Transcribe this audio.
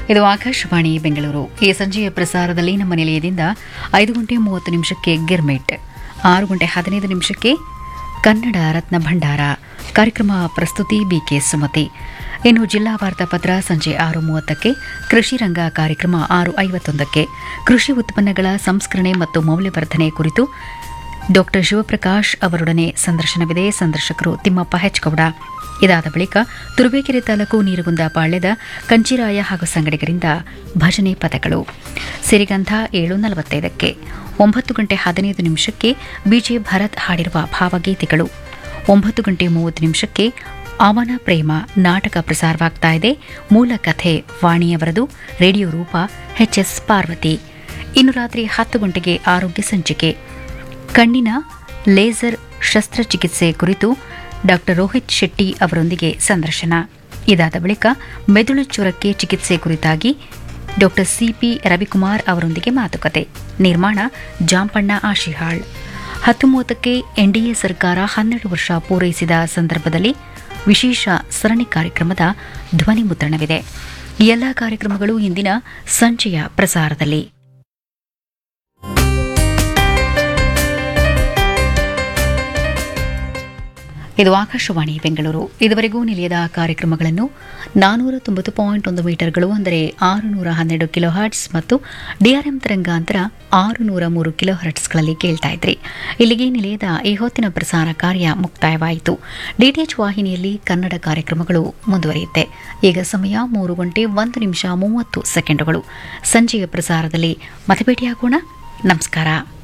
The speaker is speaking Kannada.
ಇದು ಆಕಾಶವಾಣಿ ಬೆಂಗಳೂರು ಈ ಸಂಜೆಯ ಪ್ರಸಾರದಲ್ಲಿ ನಮ್ಮ ನಿಲಯದಿಂದ ಐದು ಗಂಟೆ ಮೂವತ್ತು ನಿಮಿಷಕ್ಕೆ ಗಿರ್ಮಿಟ್ ಆರು ಗಂಟೆ ಹದಿನೈದು ನಿಮಿಷಕ್ಕೆ ಕನ್ನಡ ರತ್ನ ಭಂಡಾರ ಕಾರ್ಯಕ್ರಮ ಪ್ರಸ್ತುತಿ ಬಿಕೆ ಸುಮತಿ ಇನ್ನು ಜಿಲ್ಲಾ ವಾರ್ತಾಪತ್ರ ಸಂಜೆ ಆರು ಮೂವತ್ತಕ್ಕೆ ಕೃಷಿ ರಂಗ ಕಾರ್ಯಕ್ರಮ ಆರು ಐವತ್ತೊಂದಕ್ಕೆ ಕೃಷಿ ಉತ್ಪನ್ನಗಳ ಸಂಸ್ಕರಣೆ ಮತ್ತು ಮೌಲ್ಯವರ್ಧನೆ ಕುರಿತು ಡಾಕ್ಟರ್ ಶಿವಪ್ರಕಾಶ್ ಅವರೊಡನೆ ಸಂದರ್ಶನವಿದೆ ಸಂದರ್ಶಕರು ತಿಮ್ಮಪ್ಪ ಹೆಚ್ಗೌಡ ಇದಾದ ಬಳಿಕ ತುರುವೇಕೆರೆ ತಾಲೂಕು ನೀರುಗುಂದ ಪಾಳ್ಯದ ಕಂಚಿರಾಯ ಹಾಗೂ ಸಂಗಡಿಗರಿಂದ ಭಜನೆ ಪದಗಳು ಸಿರಿಗಂಧ ಏಳು ನಲವತ್ತೈದಕ್ಕೆ ಒಂಬತ್ತು ಗಂಟೆ ಹದಿನೈದು ನಿಮಿಷಕ್ಕೆ ಬಿಜೆ ಭರತ್ ಹಾಡಿರುವ ಭಾವಗೀತೆಗಳು ಒಂಬತ್ತು ಗಂಟೆ ಮೂವತ್ತು ನಿಮಿಷಕ್ಕೆ ಅವನ ಪ್ರೇಮ ನಾಟಕ ಪ್ರಸಾರವಾಗ್ತಾ ಇದೆ ಮೂಲ ಕಥೆ ವಾಣಿಯವರದು ರೇಡಿಯೋ ರೂಪ ಎಚ್ಎಸ್ ಪಾರ್ವತಿ ಇನ್ನು ರಾತ್ರಿ ಹತ್ತು ಗಂಟೆಗೆ ಆರೋಗ್ಯ ಸಂಚಿಕೆ ಕಣ್ಣಿನ ಲೇಸರ್ ಶಸ್ತ್ರಚಿಕಿತ್ಸೆ ಕುರಿತು ಡಾಕ್ಟರ್ ರೋಹಿತ್ ಶೆಟ್ಟಿ ಅವರೊಂದಿಗೆ ಸಂದರ್ಶನ ಇದಾದ ಬಳಿಕ ಮೆದುಳು ಜ್ವರಕ್ಕೆ ಚಿಕಿತ್ಸೆ ಕುರಿತಾಗಿ ಡಾಕ್ಟರ್ ಸಿಪಿ ರವಿಕುಮಾರ್ ಅವರೊಂದಿಗೆ ಮಾತುಕತೆ ನಿರ್ಮಾಣ ಜಾಂಪಣ್ಣ ಆಶಿಹಾಳ್ ಹತ್ತು ಮೂವತ್ತಕ್ಕೆ ಎನ್ಡಿಎ ಸರ್ಕಾರ ಹನ್ನೆರಡು ವರ್ಷ ಪೂರೈಸಿದ ಸಂದರ್ಭದಲ್ಲಿ ವಿಶೇಷ ಸರಣಿ ಕಾರ್ಯಕ್ರಮದ ಧ್ವನಿ ಮುದ್ರಣವಿದೆ ಈ ಎಲ್ಲ ಕಾರ್ಯಕ್ರಮಗಳು ಇಂದಿನ ಸಂಜೆಯ ಪ್ರಸಾರದಲ್ಲಿ ಇದು ಆಕಾಶವಾಣಿ ಬೆಂಗಳೂರು ಇದುವರೆಗೂ ನಿಲಯದ ಕಾರ್ಯಕ್ರಮಗಳನ್ನು ನಾನೂರ ತೊಂಬತ್ತು ಪಾಯಿಂಟ್ ಒಂದು ಮೀಟರ್ಗಳು ಅಂದರೆ ಆರು ನೂರ ಹನ್ನೆರಡು ಕಿಲೋ ಹರ್ಟ್ಸ್ ಮತ್ತು ಡಿಆರ್ಎಂ ತರಂಗಾಂತರ ಆರು ನೂರ ಮೂರು ಕಿಲೋ ಹರ್ಟ್ಸ್ಗಳಲ್ಲಿ ಕೇಳ್ತಾ ಇದ್ರಿ ಇಲ್ಲಿಗೆ ನಿಲಯದ ಈ ಹೊತ್ತಿನ ಪ್ರಸಾರ ಕಾರ್ಯ ಮುಕ್ತಾಯವಾಯಿತು ಡಿಟಿಎಚ್ ವಾಹಿನಿಯಲ್ಲಿ ಕನ್ನಡ ಕಾರ್ಯಕ್ರಮಗಳು ಮುಂದುವರಿಯುತ್ತೆ ಈಗ ಸಮಯ ಮೂರು ಗಂಟೆ ಒಂದು ನಿಮಿಷ ಮೂವತ್ತು ಸೆಕೆಂಡುಗಳು ಸಂಜೆಯ ಪ್ರಸಾರದಲ್ಲಿ ಮತ್ತೆ ಭೇಟಿಯಾಗೋಣ ನಮಸ್ಕಾರ